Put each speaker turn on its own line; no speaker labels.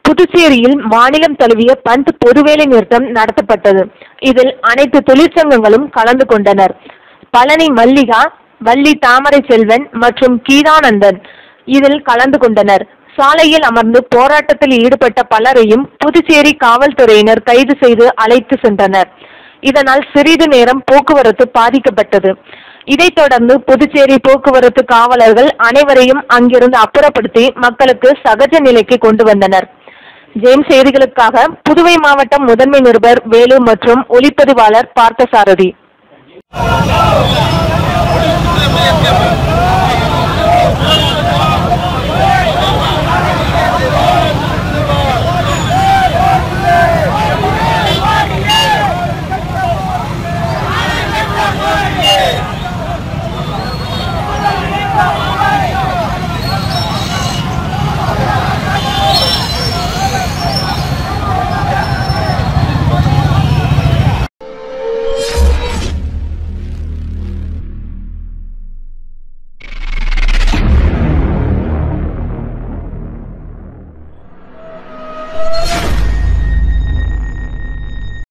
புதுச்சேரியில் மாநிலம் தழுவிய பந்த் பொதுவேலை நிறுத்தம் நடத்தப்பட்டது இதில் அனைத்து தொழிற்சங்கங்களும் கலந்து கொண்டனர் பழனி மல்லிகா வள்ளி தாமரை செல்வன் மற்றும் கீதானந்தன் இதில் கலந்து கொண்டனர் சாலையில் அமர்ந்து போராட்டத்தில் ஈடுபட்ட பலரையும் புதுச்சேரி காவல்துறையினர் கைது செய்து அழைத்து சென்றனர் இதனால் சிறிது நேரம் போக்குவரத்து பாதிக்கப்பட்டது இதைத் தொடர்ந்து புதுச்சேரி போக்குவரத்து காவலர்கள் அனைவரையும் அங்கிருந்து அப்புறப்படுத்தி மக்களுக்கு சகஜ நிலைக்கு கொண்டு வந்தனர் ஜெயின் செய்திகளுக்காக புதுவை மாவட்டம் முதன்மை நிருபர் வேலு மற்றும் ஒளிப்பதிவாளர் பார்த்தசாரதி
Thank you.